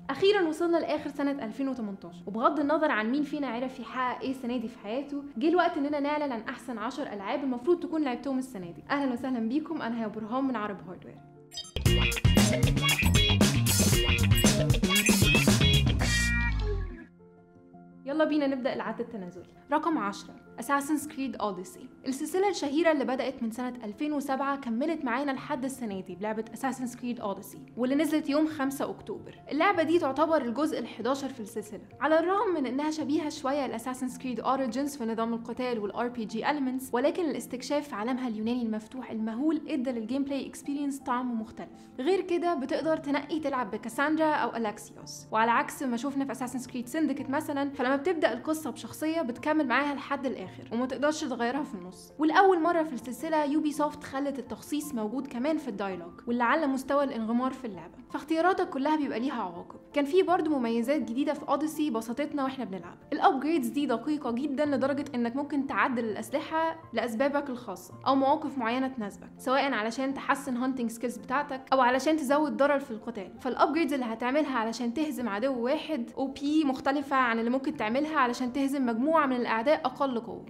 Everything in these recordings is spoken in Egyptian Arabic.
اخيرا وصلنا لاخر سنه 2018 وبغض النظر عن مين فينا عرف يحقق ايه السنه دي في حياته جه الوقت اننا نعلن عن احسن 10 العاب المفروض تكون لعبتهم السنه دي اهلا وسهلا بيكم انا هيا برهان من عرب هاردوير يلا بينا نبدأ العد التنازلي رقم 10 Assassin's Creed Odyssey السلسلة الشهيرة اللي بدأت من سنة 2007 كملت معانا لحد السنة دي بلعبة Assassin's Creed Odyssey واللي نزلت يوم 5 أكتوبر اللعبة دي تعتبر الجزء ال11 في السلسلة على الرغم من إنها شبيهة شوية ل Assassin's Creed Origins في نظام القتال وال RPG Elements ولكن الاستكشاف في عالمها اليوناني المفتوح المهول ادى للجيم بلاي اكسبيرينس طعم مختلف غير كده بتقدر تنقي تلعب بكاساندرا أو ألاكسيوس وعلى عكس ما شفنا في Assassin's Creed Syndicate مثلا فلما بتبدأ القصة بشخصية بتكمل معاها لحد الآخر وما تقدرش تغيرها في النص والأول مرة في السلسلة يوبي سوفت خلت التخصيص موجود كمان في الدايلوج واللي على مستوى الانغمار في اللعبة فاختياراتك كلها بيبقى ليها عواقب كان في برضه مميزات جديدة في اوديسي بسطتنا واحنا بنلعب الابجريدز دي دقيقة جدا لدرجة انك ممكن تعدل الأسلحة لأسبابك الخاصة أو مواقف معينة تناسبك سواء علشان تحسن هانتنج سكيلز بتاعتك أو علشان تزود ضرر في القتال فالابجريدز اللي هتعملها علشان تهزم عدو واحد او بي مختلفة عن اللي ممكن تعملها علشان تهزم مجموعة من الأعداء أقل قوة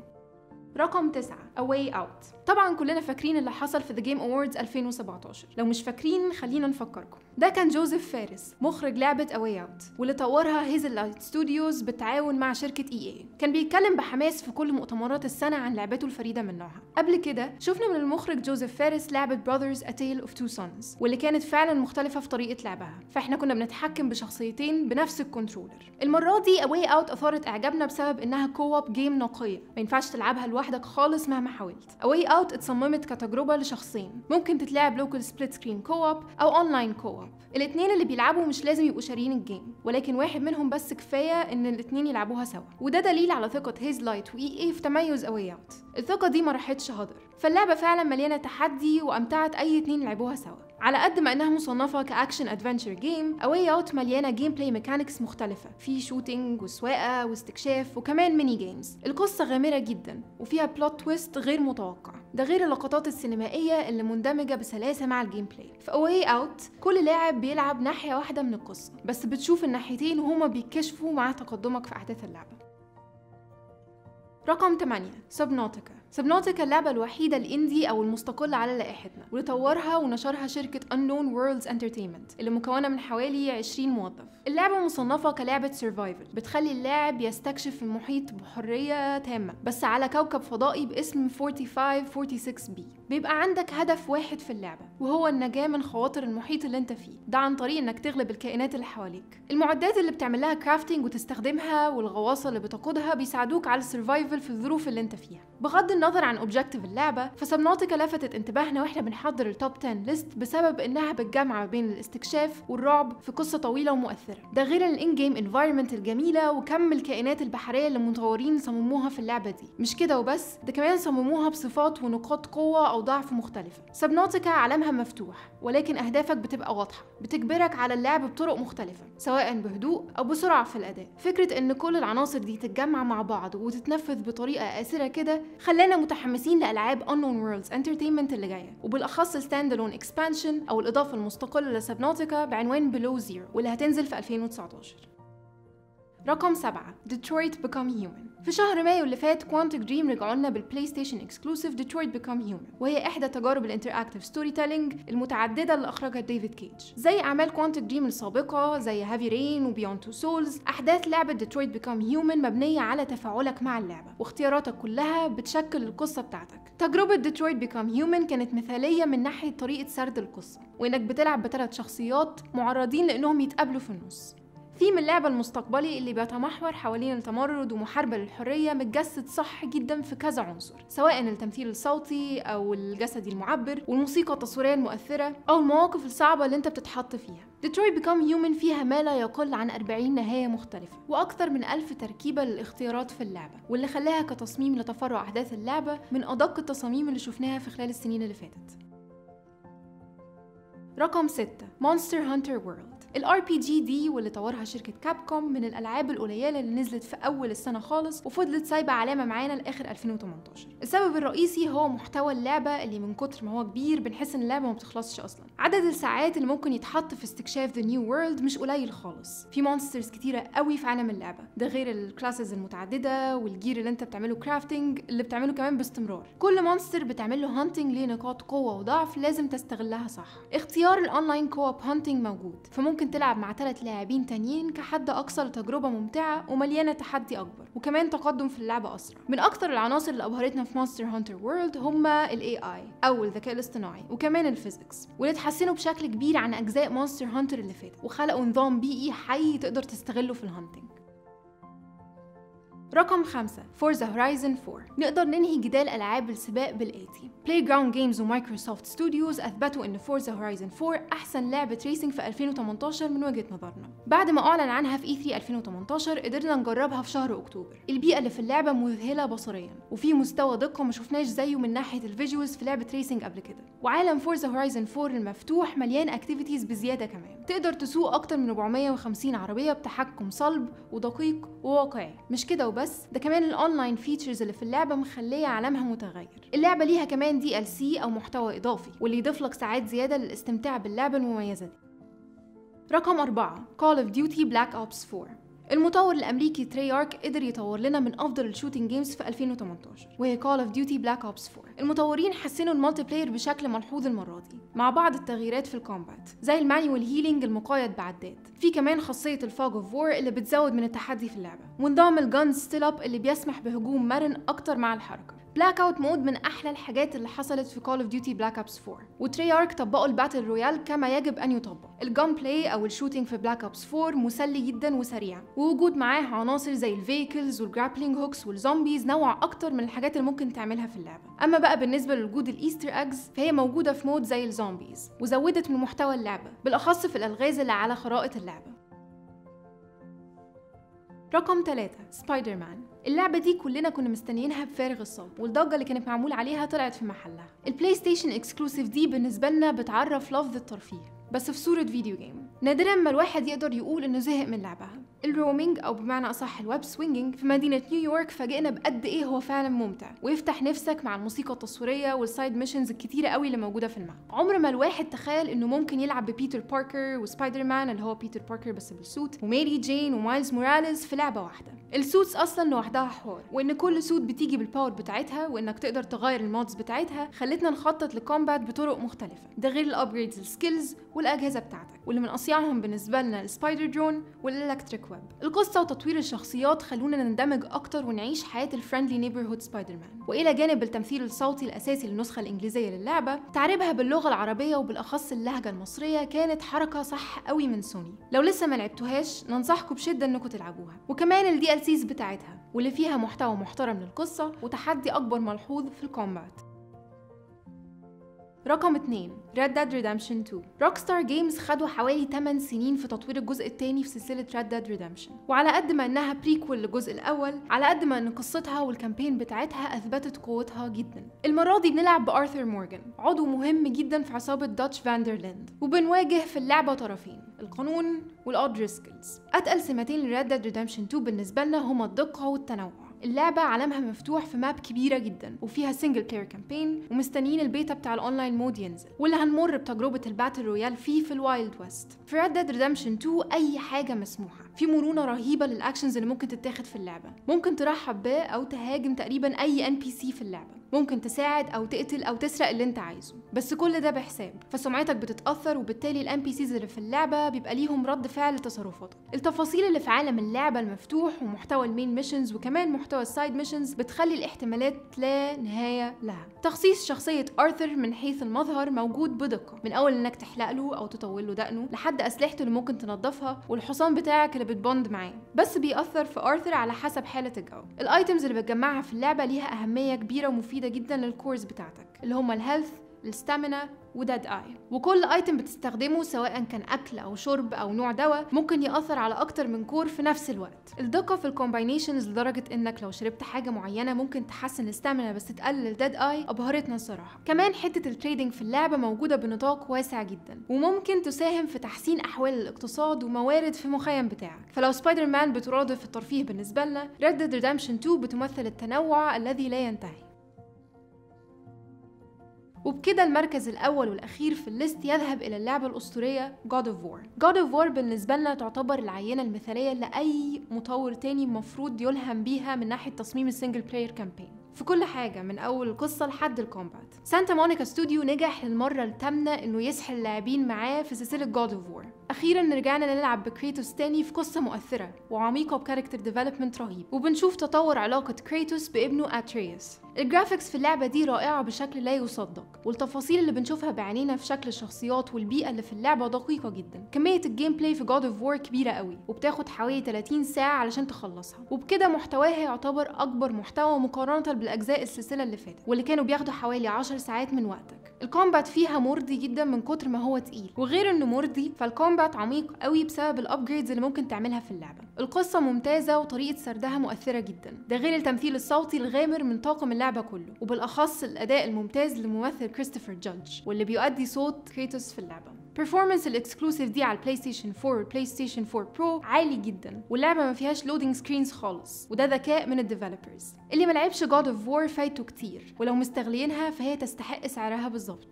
رقم 9 A Way Out طبعا كلنا فاكرين اللي حصل في The Game Awards 2017 لو مش فاكرين خلينا نفكركم ده كان جوزيف فارس مخرج لعبة A Way Out واللي طورها هيزل لايت ستوديوز بالتعاون مع شركة EA كان بيتكلم بحماس في كل مؤتمرات السنة عن لعبته الفريدة من نوعها قبل كده شفنا من المخرج جوزيف فارس لعبة Brothers A Tale of Two Sons واللي كانت فعلا مختلفة في طريقة لعبها فاحنا كنا بنتحكم بشخصيتين بنفس الكنترولر المرة دي A Way Out أثارت إعجابنا بسبب إنها كوب جيم نقية ما ينفعش تلعبها لوحدك خالص مهما حاولت A Way Out اتصممت كتجربة لشخصين ممكن تتلعب لوكال سبليت سكرين كوب أو أونلاين كوب الاتنين اللي بيلعبوا مش لازم يبقوا شاريين الجيم ولكن واحد منهم بس كفاية إن الاتنين يلعبوها سوا وده دليل على ثقة هيز لايت وإي إي في تميز A Way Out الثقة دي ما راحتش هدر فاللعبة فعلا مليانة تحدي وأمتعت أي اتنين لعبوها سوا على قد ما انها مصنفه كاكشن ادفنتشر جيم اواي اوت مليانه جيم بلاي ميكانكس مختلفه في شوتينج وسواقه واستكشاف وكمان ميني جيمز القصه غامره جدا وفيها بلوت تويست غير متوقع ده غير اللقطات السينمائيه اللي مندمجه بسلاسه مع الجيم بلاي في اواي اوت كل لاعب بيلعب ناحيه واحده من القصه بس بتشوف الناحيتين وهما بيتكشفوا مع تقدمك في احداث اللعبه رقم 8 سبنوتيكا سبنوتيكا اللعبة الوحيدة الاندي أو المستقلة على لائحتنا واللي طورها ونشرها شركة Unknown Worlds Entertainment اللي مكونة من حوالي 20 موظف اللعبة مصنفة كلعبة سرفايفل بتخلي اللاعب يستكشف المحيط بحرية تامة بس على كوكب فضائي باسم 4546 b بيبقى عندك هدف واحد في اللعبة وهو النجاة من خواطر المحيط اللي انت فيه ده عن طريق انك تغلب الكائنات اللي حواليك المعدات اللي بتعمل لها كرافتنج وتستخدمها والغواصة اللي بتقودها بيساعدوك على السرفايفل في الظروف اللي انت فيها بغض النظر عن اوبجكتيف اللعبة فسبنوتيكا لفتت انتباهنا واحنا بنحضر التوب 10 ليست بسبب انها بتجمع ما بين الاستكشاف والرعب في قصة طويلة ومؤثرة ده غير الان جيم انفايرمنت الجميلة وكم الكائنات البحرية اللي المطورين صمموها في اللعبة دي مش كده وبس ده كمان صمموها بصفات ونقاط قوة او ضعف مختلفة سبنوتيكا عالمها مفتوح ولكن اهدافك بتبقى واضحة بتجبرك على اللعب بطرق مختلفة سواء بهدوء او بسرعة في الاداء فكرة ان كل العناصر دي تتجمع مع بعض وتتنفذ بطريقة آسرة كده خلانا متحمسين لألعاب Unknown Worlds Entertainment اللي جاية وبالأخص ستاند الون اكسبانشن أو الإضافة المستقلة لسبنوتيكا بعنوان Below Zero واللي هتنزل في 2019 رقم 7 Detroit Become Human في شهر مايو اللي فات كوانتك دريم رجعوا لنا بالبلاي ستيشن اكسكلوسيف ديترويت بيكام هيومن وهي احدى تجارب الانتراكتيف ستوري تيلينج المتعدده اللي اخرجها ديفيد كيج زي اعمال كوانتك دريم السابقه زي هافي رين وبيوند تو سولز احداث لعبه ديترويت بيكام هيومن مبنيه على تفاعلك مع اللعبه واختياراتك كلها بتشكل القصه بتاعتك تجربه ديترويت بيكام هيومن كانت مثاليه من ناحيه طريقه سرد القصه وانك بتلعب بثلاث شخصيات معرضين لانهم يتقابلوا في النص ثيم اللعبة المستقبلي اللي بيتمحور حوالين التمرد ومحاربة للحرية متجسد صح جدا في كذا عنصر سواء التمثيل الصوتي أو الجسدي المعبر والموسيقى التصويرية المؤثرة أو المواقف الصعبة اللي انت بتتحط فيها ديترويت بيكام هيومن فيها ما لا يقل عن 40 نهاية مختلفة وأكثر من ألف تركيبة للاختيارات في اللعبة واللي خلاها كتصميم لتفرع أحداث اللعبة من أدق التصاميم اللي شفناها في خلال السنين اللي فاتت رقم 6 مونستر هانتر وورلد الار بي جي دي واللي طورها شركه كابكوم من الالعاب القليله اللي نزلت في اول السنه خالص وفضلت سايبه علامه معانا لاخر 2018 السبب الرئيسي هو محتوى اللعبه اللي من كتر ما هو كبير بنحس ان اللعبه ما بتخلصش اصلا عدد الساعات اللي ممكن يتحط في استكشاف The New World مش قليل خالص في مونسترز كتيرة قوي في عالم اللعبة ده غير الكلاسز المتعددة والجير اللي انت بتعمله كرافتنج اللي بتعمله كمان باستمرار كل مونستر بتعمل له هانتنج ليه نقاط قوة وضعف لازم تستغلها صح اختيار الاونلاين كوب هانتنج موجود فممكن تلعب مع ثلاث لاعبين تانيين كحد اقصى لتجربة ممتعة ومليانة تحدي اكبر وكمان تقدم في اللعبة اسرع من اكتر العناصر اللي ابهرتنا في مونستر هانتر وورلد هما الاي اي او الذكاء الاصطناعي وكمان الفيزيكس واللي اتحسنوا بشكل كبير عن اجزاء مونستر هانتر اللي فاتت وخلقوا نظام بيئي حي تقدر تستغله في الهانتنج رقم خمسة فورزا هورايزن 4 نقدر ننهي جدال ألعاب السباق بالآتي بلاي جراوند جيمز ومايكروسوفت ستوديوز أثبتوا إن فورزا هورايزن 4 أحسن لعبة ريسنج في 2018 من وجهة نظرنا بعد ما أعلن عنها في E3 2018 قدرنا نجربها في شهر أكتوبر البيئة اللي في اللعبة مذهلة بصريا وفي مستوى دقة ما شفناش زيه من ناحية الفيجوالز في لعبة ريسنج قبل كده وعالم فورزا هورايزن 4 المفتوح مليان اكتيفيتيز بزيادة كمان تقدر تسوق أكتر من 450 عربية بتحكم صلب ودقيق وواقعي مش كده وبس ده كمان الاونلاين فيتشرز اللي في اللعبه مخليه عالمها متغير اللعبه ليها كمان دي ال سي او محتوى اضافي واللي يضيف لك ساعات زياده للاستمتاع باللعبه المميزه دي رقم أربعة Call of Duty Black Ops 4 المطور الامريكي تريارك قدر يطور لنا من افضل الشوتينج جيمز في 2018 وهي كول اوف ديوتي بلاك اوبس 4 المطورين حسنوا المالتي بلاير بشكل ملحوظ المره دي مع بعض التغييرات في الكومبات زي المانيوال هيلينج المقايض بعداد في كمان خاصيه الفوج اوف وور اللي بتزود من التحدي في اللعبه ونظام الجانز ستيل اب اللي بيسمح بهجوم مرن اكتر مع الحركه بلاك اوت مود من احلى الحاجات اللي حصلت في كول اوف ديوتي بلاك اوبس 4 وتريارك طبقوا الباتل رويال كما يجب ان يطبق الجان بلاي او الشوتينج في بلاك اوبس 4 مسلي جدا وسريع ووجود معاه عناصر زي الفيكلز والجرابلينج هوكس والزومبيز نوع اكتر من الحاجات اللي ممكن تعملها في اللعبه اما بقى بالنسبه لوجود الايستر اجز فهي موجوده في مود زي الزومبيز وزودت من محتوى اللعبه بالاخص في الالغاز اللي على خرائط اللعبه رقم 3 سبايدر مان اللعبة دي كلنا كنا مستنيينها بفارغ الصبر والضجة اللي كانت معمول عليها طلعت في محلها البلاي ستيشن اكسكلوسيف دي بالنسبة لنا بتعرف لفظ الترفيه بس في صورة فيديو جيم نادرا ما الواحد يقدر يقول انه زهق من لعبها الرومينج او بمعنى اصح الويب سوينجينج في مدينة نيويورك فاجئنا بقد ايه هو فعلا ممتع ويفتح نفسك مع الموسيقى التصويرية والسايد ميشنز الكتيرة قوي اللي موجودة في الماب عمر ما الواحد تخيل انه ممكن يلعب ببيتر باركر وسبايدر مان اللي هو بيتر باركر بس بالسوت وميري جين ومايلز موراليز في لعبة واحدة السوتس اصلا لوحدها حوار وان كل سوت بتيجي بالباور بتاعتها وانك تقدر تغير المودز بتاعتها خلتنا نخطط لكومبات بطرق مختلفة ده غير الابجريدز السكيلز والاجهزة بتاعتك واللي من اصيعهم بالنسبة لنا السبايدر درون والالكتريك ويب القصة وتطوير الشخصيات خلونا نندمج اكتر ونعيش حياة الفريندلي نيبرهود سبايدر مان والى جانب التمثيل الصوتي الاساسي للنسخة الانجليزية للعبة تعريبها باللغة العربية وبالاخص اللهجة المصرية كانت حركة صح قوي من سوني لو لسه ما لعبتوهاش ننصحكم بشدة انكم تلعبوها وكمان الدي ال سيز بتاعتها واللي فيها محتوى محترم للقصة وتحدي أكبر ملحوظ في الكومبات رقم 2 Red Dead Redemption 2 Rockstar Games خدوا حوالي 8 سنين في تطوير الجزء الثاني في سلسلة Red Dead Redemption وعلى قد ما انها بريكول للجزء الاول على قد ما ان قصتها والكامبين بتاعتها اثبتت قوتها جدا المرة دي بنلعب بارثر مورجان عضو مهم جدا في عصابة داتش فاندرلاند وبنواجه في اللعبة طرفين القانون والأودريسكلز أتقل سمتين لريد ديد ريدمشن 2 بالنسبة لنا هما الدقة والتنوع اللعبة عالمها مفتوح في ماب كبيرة جدا وفيها سنجل بلاير كامبين ومستنيين البيتا بتاع الاونلاين مود ينزل واللي هنمر بتجربة الباتل رويال فيه في الوايلد ويست في Red Dead Redemption 2 أي حاجة مسموحة في مرونة رهيبة للأكشنز اللي ممكن تتاخد في اللعبة ممكن ترحب بيه أو تهاجم تقريبا أي ان بي سي في اللعبة ممكن تساعد أو تقتل أو تسرق اللي أنت عايزه بس كل ده بحساب فسمعتك بتتأثر وبالتالي الان بي سيز اللي في اللعبة بيبقى ليهم رد فعل لتصرفاتك التفاصيل اللي في عالم اللعبة المفتوح ومحتوى المين ميشنز وكمان محتوى السايد ميشنز بتخلي الاحتمالات لا نهاية لها تخصيص شخصية آرثر من حيث المظهر موجود بدقة من أول إنك تحلق له أو تطول له دقنه لحد أسلحته اللي ممكن تنظفها والحصان بتاعك اللي بتبوند معاه بس بيأثر في آرثر على حسب حالة الجو الايتمز اللي بتجمعها في اللعبة ليها أهمية كبيرة ومفيدة جدا للكورز بتاعتك اللي هما الهيلث الستامينا وديد اي وكل ايتم بتستخدمه سواء كان اكل او شرب او نوع دواء ممكن ياثر على اكتر من كور في نفس الوقت الدقه في الكومباينيشنز لدرجه انك لو شربت حاجه معينه ممكن تحسن الستامينا بس تقلل الديد اي ابهرتنا الصراحه كمان حته التريدنج في اللعبه موجوده بنطاق واسع جدا وممكن تساهم في تحسين احوال الاقتصاد وموارد في المخيم بتاعك فلو سبايدر مان بترادف الترفيه بالنسبه لنا Red Dead Redemption 2 بتمثل التنوع الذي لا ينتهي وبكده المركز الأول والأخير في الليست يذهب إلى اللعبة الأسطورية God of War God of War بالنسبة لنا تعتبر العينة المثالية لأي مطور تاني المفروض يلهم بيها من ناحية تصميم السنجل بلاير كامبين في كل حاجة من أول القصة لحد الكومبات سانتا مونيكا ستوديو نجح للمرة الثامنة إنه يسحل اللاعبين معاه في سلسلة جود اوف وور أخيرا رجعنا نلعب بكريتوس تاني في قصة مؤثرة وعميقة بكاركتر ديفلوبمنت رهيب وبنشوف تطور علاقة كريتوس بابنه أتريوس الجرافيكس في اللعبة دي رائعة بشكل لا يصدق والتفاصيل اللي بنشوفها بعينينا في شكل الشخصيات والبيئة اللي في اللعبة دقيقة جدا كمية الجيم بلاي في جود اوف وور كبيرة قوي وبتاخد حوالي 30 ساعة علشان تخلصها وبكده محتواها يعتبر أكبر محتوى مقارنة بالأجزاء السلسلة اللي فاتت واللي كانوا بياخدوا حوالي 10 ساعات من وقتك الكومبات فيها مرضي جدا من كتر ما هو تقيل وغير انه مرضي فالكومبات عميق قوي بسبب الابجريدز اللي ممكن تعملها في اللعبه القصه ممتازه وطريقه سردها مؤثره جدا ده غير التمثيل الصوتي الغامر من طاقم اللعبه كله وبالاخص الاداء الممتاز لممثل كريستوفر جادج واللي بيؤدي صوت كريتوس في اللعبه performance الاكسكلوسيف دي على البلاي ستيشن 4 والبلاي ستيشن 4 برو عالي جدا واللعبه ما فيهاش لودنج سكرينز خالص وده ذكاء من الديفلوبرز اللي ما لعبش جاد اوف وور فايته كتير ولو مستغلينها فهي تستحق سعرها بالظبط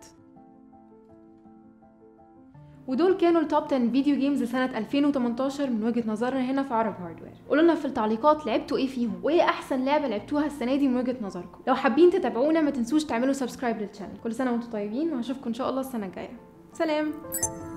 ودول كانوا التوب 10 فيديو جيمز لسنة 2018 من وجهة نظرنا هنا في عرب هاردوير قولوا لنا في التعليقات لعبتوا ايه فيهم وايه احسن لعبة لعبتوها السنة دي من وجهة نظركم لو حابين تتابعونا ما تنسوش تعملوا سبسكرايب للشانل كل سنة وانتم طيبين وهشوفكم ان شاء الله السنة الجاية سلام